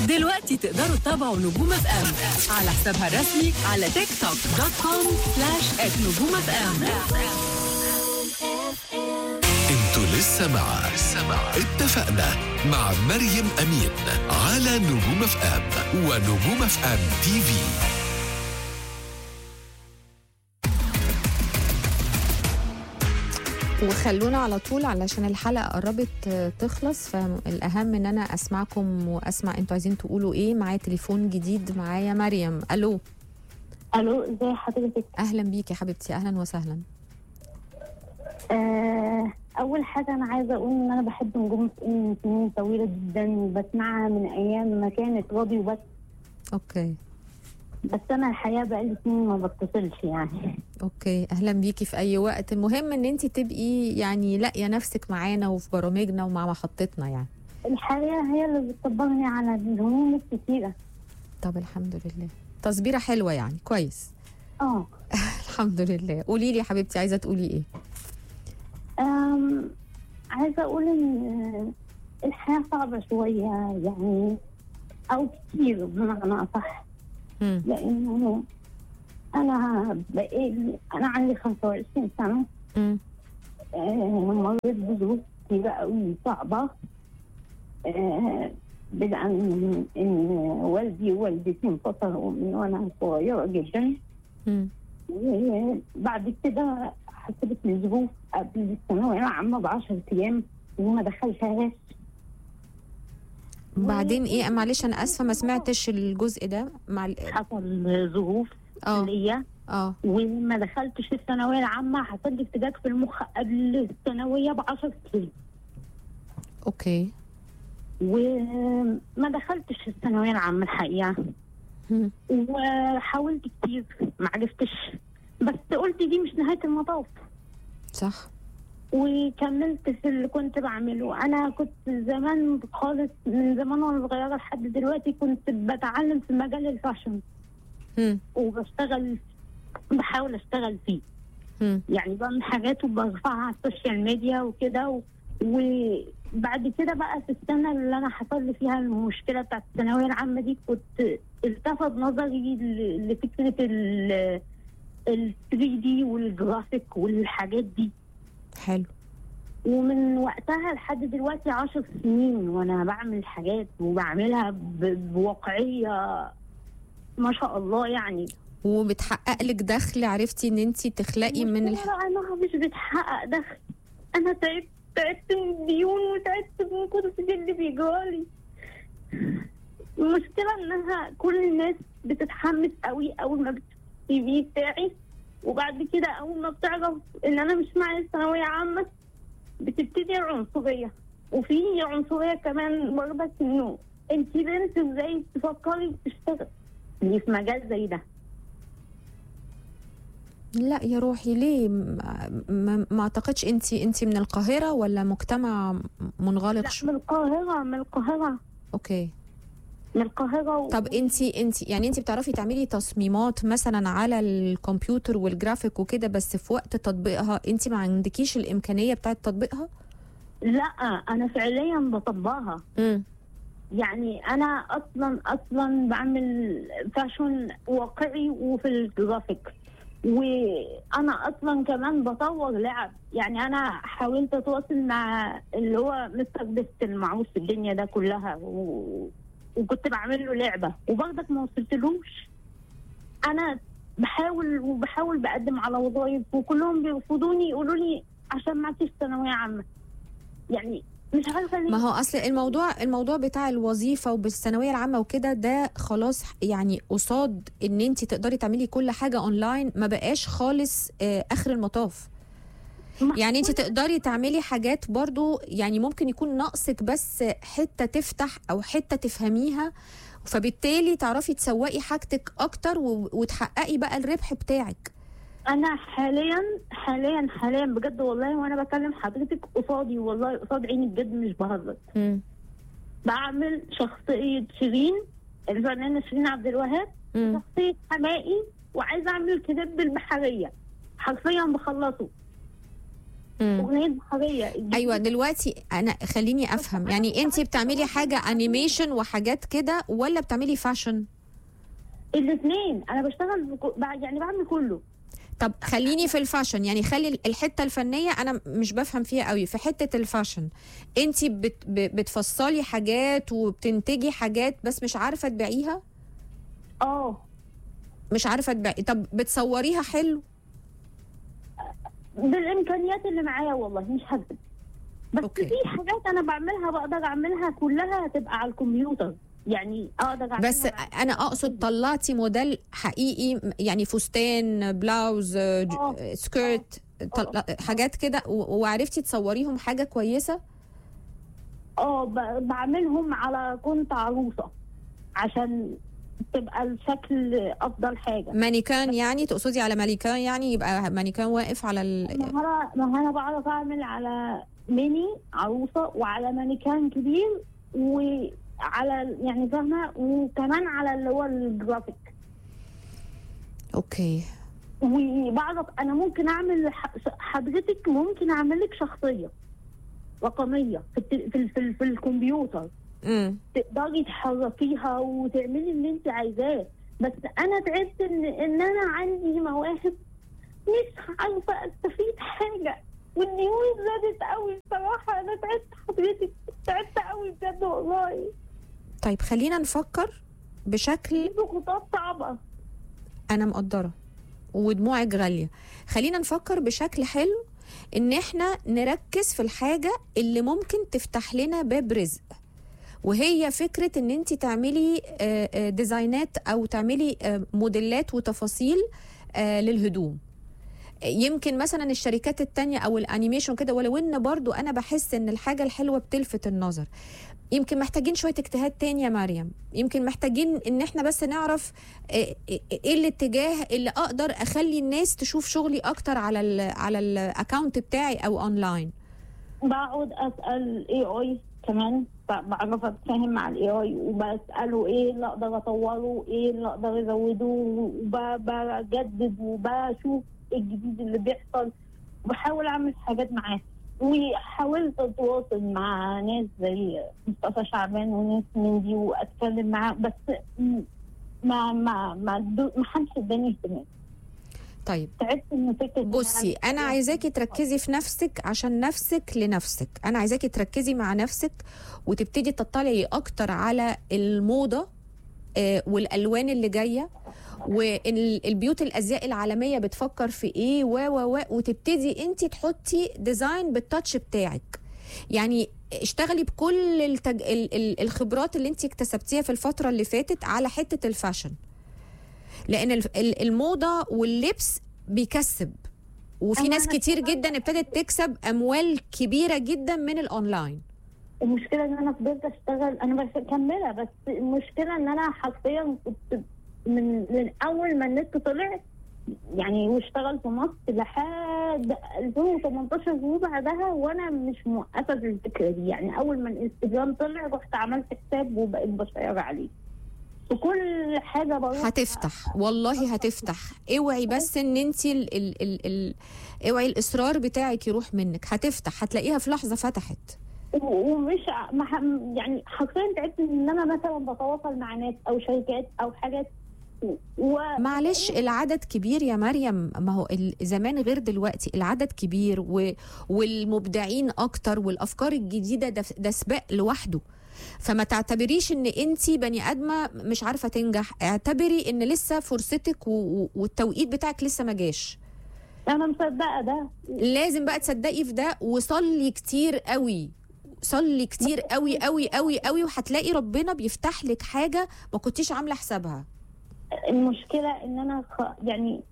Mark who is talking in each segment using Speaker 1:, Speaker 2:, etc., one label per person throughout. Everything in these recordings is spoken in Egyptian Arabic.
Speaker 1: دلوقتي تقدروا تتابعوا نجوم اف ام على حسابها الرسمي على تيك توك دوت كوم سلاش نجوم اف ام
Speaker 2: انتوا لسه مع اتفقنا مع مريم امين على نجوم اف ام ونجوم اف ام تي في
Speaker 3: وخلونا على طول علشان الحلقه قربت تخلص فالاهم ان انا اسمعكم واسمع انتوا عايزين تقولوا ايه معايا تليفون جديد معايا مريم الو
Speaker 4: الو ازي حضرتك
Speaker 3: اهلا بيكي يا حبيبتي اهلا وسهلا
Speaker 4: آه اول حاجه انا عايزه اقول ان انا بحب نجوم فؤاد من سنين طويله جدا بسمعها من ايام ما كانت راديو بس
Speaker 3: اوكي
Speaker 4: بس انا الحقيقه بقالي سنين ما بتصلش يعني
Speaker 3: اوكي اهلا بيكي في اي وقت المهم ان انت تبقي يعني لاقيه نفسك معانا وفي برامجنا ومع محطتنا يعني
Speaker 4: الحقيقه هي اللي بتطبقني على الهموم الكتيره
Speaker 3: طب الحمد لله تصبيره حلوه يعني كويس
Speaker 4: اه
Speaker 3: الحمد لله قولي لي يا حبيبتي عايزه تقولي ايه
Speaker 4: أم، عايزه اقول ان الحياه صعبه شويه يعني او كتير بمعنى اصح
Speaker 3: مم.
Speaker 4: لانه انا بقيت انا عندي 25 سنه
Speaker 3: مم.
Speaker 4: آه، مريت بظروف كتيرة قوي صعبة آه، بدءا من إن والدي ووالدتي انفصلوا من وأنا صغيرة جدا
Speaker 3: مم.
Speaker 4: وبعد كده حصلت لي ظروف قبل الثانوية العامة بعشر أيام وما دخلتهاش
Speaker 3: بعدين ايه معلش انا اسفه ما سمعتش الجزء ده مع ال-
Speaker 4: حصل ظروف
Speaker 3: اه
Speaker 4: ليا
Speaker 3: اه
Speaker 4: وما دخلتش الثانوية العامة حصل لي ارتجاج في المخ قبل الثانوية بعشر أيام
Speaker 3: اوكي
Speaker 4: وما دخلتش الثانوية العامة الحقيقة
Speaker 3: مم.
Speaker 4: وحاولت كتير ما عرفتش بس قلت دي مش نهاية المطاف
Speaker 3: صح
Speaker 4: وكملت في اللي كنت بعمله انا كنت زمان خالص من زمان وانا صغيره لحد دلوقتي كنت بتعلم في مجال الفاشن
Speaker 3: مم.
Speaker 4: وبشتغل بحاول اشتغل فيه
Speaker 3: مم.
Speaker 4: يعني بعمل حاجات وبرفعها على السوشيال ميديا وكده و... وبعد كده بقى في السنه اللي انا حصل لي فيها المشكله بتاعت الثانويه العامه دي كنت التفت نظري ل- لفكره ال ال 3 دي والجرافيك والحاجات دي
Speaker 3: حلو
Speaker 4: ومن وقتها لحد دلوقتي عشر سنين وانا بعمل حاجات وبعملها ب- بواقعيه ما شاء الله يعني
Speaker 3: وبتحقق لك دخل عرفتي ان انت تخلقي من الح...
Speaker 4: المشكلة انا مش بتحقق دخل انا تعبت تعبت من الديون وتعبت من كل اللي بيجرالي المشكلة انها كل الناس بتتحمس قوي اول ما بتشوف السي في بتاعي وبعد كده اول ما بتعرف ان انا مش معايا الثانوية عامة بتبتدي العنصرية وفي عنصرية كمان برضك انه انت بنت ازاي تفكري تشتغلي في مجال زي ده
Speaker 3: لا يا روحي ليه م- ما, ما اعتقدش انت انت من القاهره ولا مجتمع منغلق
Speaker 4: لا
Speaker 3: شو
Speaker 4: من القاهرة من القاهرة
Speaker 3: اوكي
Speaker 4: من القاهرة و...
Speaker 3: طب انت انت يعني انت بتعرفي تعملي تصميمات مثلا على الكمبيوتر والجرافيك وكده بس في وقت تطبيقها انت ما عندكيش الامكانيه بتاعه تطبيقها
Speaker 4: لا انا فعليا بطبقها
Speaker 3: امم
Speaker 4: يعني انا اصلا اصلا بعمل فاشن واقعي وفي الجرافيك وانا اصلا كمان بطور لعب يعني انا حاولت اتواصل مع اللي هو مستر بيست المعروف في الدنيا ده كلها و... وكنت بعمل له لعبه وبرضك ما وصلتلوش انا بحاول وبحاول بقدم على وظائف وكلهم بيرفضوني يقولوا لي عشان ما فيش ثانويه عامه يعني مش عارفه ليه
Speaker 3: ما هو اصل الموضوع الموضوع بتاع الوظيفه وبالثانويه العامه وكده ده خلاص يعني قصاد ان انت تقدري تعملي كل حاجه اونلاين ما بقاش خالص آه، اخر المطاف
Speaker 4: ما-
Speaker 3: يعني انت تقدري تعملي حاجات برضو يعني ممكن يكون ناقصك بس حته تفتح او حته تفهميها فبالتالي تعرفي تسوقي حاجتك اكتر و- وتحققي بقى الربح بتاعك
Speaker 4: انا حاليا حاليا حاليا بجد والله وانا بكلم حضرتك قصادي والله قصاد عيني بجد مش بهزر
Speaker 3: مم.
Speaker 4: بعمل شخصيه شيرين الفنانه شيرين عبد الوهاب
Speaker 3: مم.
Speaker 4: شخصيه حمائي وعايزه اعمل كتاب بالبحريه حرفيا بخلصه
Speaker 3: مم.
Speaker 4: اغنيه بحريه
Speaker 3: ايوه دلوقتي انا خليني افهم يعني انت بتعملي حاجه انيميشن وحاجات كده ولا بتعملي فاشن
Speaker 4: الاثنين انا بشتغل بكو... بع- يعني بعمل كله
Speaker 3: طب خليني في الفاشن يعني خلي الحته الفنيه انا مش بفهم فيها قوي في حته الفاشن انت بت ب- بتفصلي حاجات وبتنتجي حاجات بس مش عارفه تبيعيها
Speaker 4: اه
Speaker 3: مش عارفه تبيعي طب بتصوريها حلو
Speaker 4: بالامكانيات اللي معايا والله مش هكذب بس
Speaker 3: أوكي.
Speaker 4: في حاجات انا بعملها بقدر اعملها كلها تبقى على الكمبيوتر يعني اقدر اعملها
Speaker 3: بس
Speaker 4: مع-
Speaker 3: انا اقصد طلعتي موديل حقيقي يعني فستان بلاوز ج-
Speaker 4: آه.
Speaker 3: سكيرت طل- حاجات كده و- وعرفتي تصوريهم حاجه كويسه
Speaker 4: اه ب- بعملهم على كنت عروسه عشان تبقى الشكل افضل حاجه
Speaker 3: مانيكان يعني تقصدي على مانيكان يعني يبقى مانيكان واقف على ال...
Speaker 4: ما انا ما انا بعرف اعمل على ميني عروسه وعلى مانيكان كبير وعلى يعني فاهمه وكمان على اللي هو الجرافيك
Speaker 3: اوكي
Speaker 4: وبعرف انا ممكن اعمل ح- حضرتك ممكن اعمل لك شخصيه رقميه في الت- في ال- في, ال- في الكمبيوتر
Speaker 3: امم
Speaker 4: تقدري تحركيها وتعملي اللي انت عايزاه بس انا تعبت ان ان انا عندي مواهب مش عارفه استفيد حاجه والنيوز زادت قوي بصراحه انا تعبت حضرتك تعبت قوي بجد والله
Speaker 3: طيب خلينا نفكر بشكل
Speaker 4: في ضغوطات صعبه
Speaker 3: انا مقدره ودموعك غاليه خلينا نفكر بشكل حلو ان احنا نركز في الحاجه اللي ممكن تفتح لنا باب رزق وهي فكره ان انت تعملي آه، آه، ديزاينات او تعملي آه، موديلات وتفاصيل آه، للهدوم يمكن مثلا الشركات التانية او الانيميشن كده ولو ان برضو انا بحس ان الحاجة الحلوة بتلفت النظر يمكن محتاجين شوية اجتهاد تاني يا مريم يمكن محتاجين ان احنا بس نعرف ايه إيه الاتجاه اللي اقدر اخلي الناس تشوف شغلي اكتر على ال على الاكونت بتاعي او اونلاين
Speaker 4: بقعد اسال اي اي كمان ب- بعرف اتفاهم مع الاي اي وبساله ايه اللي اقدر اطوره ايه اللي اقدر ازوده وبجدد وبشوف الجديد اللي بيحصل وبحاول اعمل حاجات معاه وحاولت اتواصل مع ناس زي مصطفى شعبان وناس من دي واتكلم معاه بس م- ما ما ما دو- ما حدش اداني اهتمام
Speaker 3: طيب
Speaker 4: تعبت من فكره إن
Speaker 3: بصي انا عايزاكي تركزي في نفسك عشان نفسك لنفسك انا عايزاكي تركزي مع نفسك وتبتدي تطلعي اكتر على الموضه آه، والالوان اللي جايه والبيوت الازياء العالميه بتفكر في ايه و و و وتبتدي انت تحطي ديزاين بالتاتش بتاعك يعني اشتغلي بكل التج... ال- ال- الخبرات اللي انت اكتسبتيها في الفتره اللي فاتت على حته الفاشن لان الف- ال- الموضه واللبس بيكسب وفي
Speaker 4: أما
Speaker 3: ناس
Speaker 4: أنا
Speaker 3: كتير
Speaker 4: كمان-
Speaker 3: جدا ابتدت تكسب اموال كبيره جدا من الاونلاين
Speaker 4: المشكله ان انا فضلت اشتغل انا مكمله بس المشكله ان انا حرفيا كنت من من اول ما النت طلع يعني واشتغل في مصر لحد 2018 وبعدها وانا مش موقفه في الفكره دي يعني اول ما الانستجرام طلع رحت عملت حساب وبقيت بشير عليه في كل حاجه بروح
Speaker 3: هتفتح والله هتفتح اوعي بس ان انت ال ال ال ال اوعي الاصرار بتاعك يروح منك هتفتح هتلاقيها في لحظه فتحت
Speaker 4: و- ومش ع- ما ح- يعني حرفيا تعبت ان انا مثلا بتواصل مع ناس او شركات او حاجات و...
Speaker 3: معلش العدد كبير يا مريم ما هو ال- زمان غير دلوقتي العدد كبير و والمبدعين اكتر والافكار الجديده ده, ده سباق لوحده فما تعتبريش ان انت بني ادمه مش عارفه تنجح اعتبري ان لسه فرصتك و- و- والتوقيت بتاعك لسه ما جاش
Speaker 4: انا مصدقه ده
Speaker 3: لازم بقى تصدقي في ده وصلي كتير قوي صلي كتير قوي قوي قوي قوي وهتلاقي ربنا بيفتح لك حاجه ما كنتيش عامله حسابها
Speaker 4: المشكله ان انا خ... يعني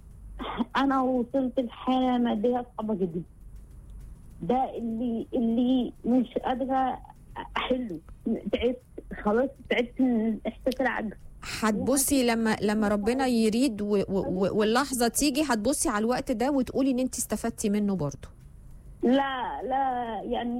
Speaker 4: انا وصلت لحاله ماديه صعبه جدا ده اللي اللي مش قادره احله تعبت خلاص تعبت من احساس العجز
Speaker 3: هتبصي لما لما ربنا يريد و و واللحظه تيجي هتبصي على الوقت ده وتقولي ان انت استفدتي منه برضه
Speaker 4: لا لا يعني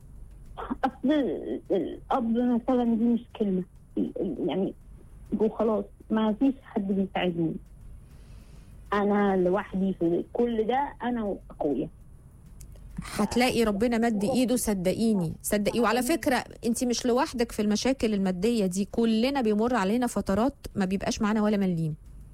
Speaker 4: اصل ال- الاب مثلا دي مش كلمه ال- ال- يعني وخلاص ما فيش حد بيساعدني انا لوحدي في كل ده انا واخويا
Speaker 3: هتلاقي ربنا مد ايده صدقيني صدقي وعلى فكره انت مش لوحدك في المشاكل الماديه دي كلنا بيمر علينا فترات ما بيبقاش معانا ولا مليم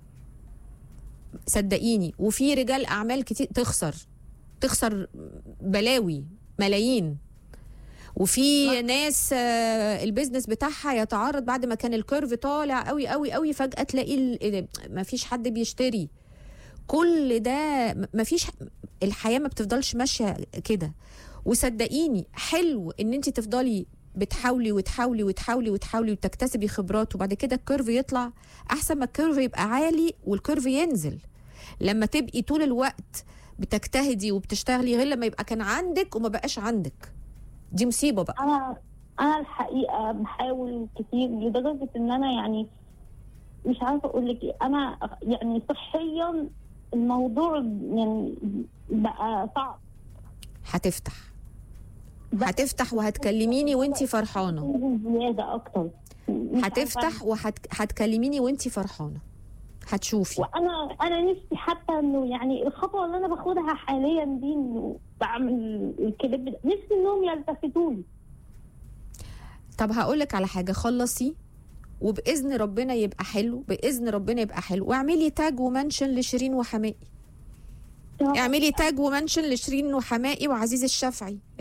Speaker 3: صدقيني وفي رجال اعمال كتير تخسر تخسر بلاوي ملايين وفي ناس آه، البيزنس بتاعها يتعرض بعد ما كان الكيرف طالع قوي قوي قوي فجاه تلاقي ما فيش حد بيشتري كل ده ما فيش الحياه ما بتفضلش ماشيه كده وصدقيني حلو ان انت تفضلي بتحاولي وتحاولي وتحاولي وتحاولي وتكتسبي خبرات وبعد كده الكيرف يطلع احسن ما الكيرف يبقى عالي والكيرف ينزل لما تبقي طول الوقت بتجتهدي وبتشتغلي غير لما يبقى كان عندك وما بقاش عندك دي مصيبه بقى
Speaker 4: انا انا الحقيقه بحاول كتير لدرجه ان انا يعني مش عارفه اقول لك ايه انا يعني صحيا الموضوع يعني بقى صعب
Speaker 3: هتفتح هتفتح وهتكلميني وانتي فرحانه
Speaker 4: زياده اكتر مش
Speaker 3: هتفتح وهتكلميني وانتي فرحانه هتشوفي
Speaker 4: وانا انا نفسي حتى انه يعني الخطوه اللي انا باخدها حاليا دي انه بعمل الكليب ده نفسي انهم يلتفتوا لي
Speaker 3: طب هقول لك على حاجه خلصي وباذن ربنا يبقى حلو باذن ربنا يبقى حلو واعملي تاج ومنشن لشيرين وحمائي اعملي تاج ومنشن لشيرين وحمائي وعزيز الشافعي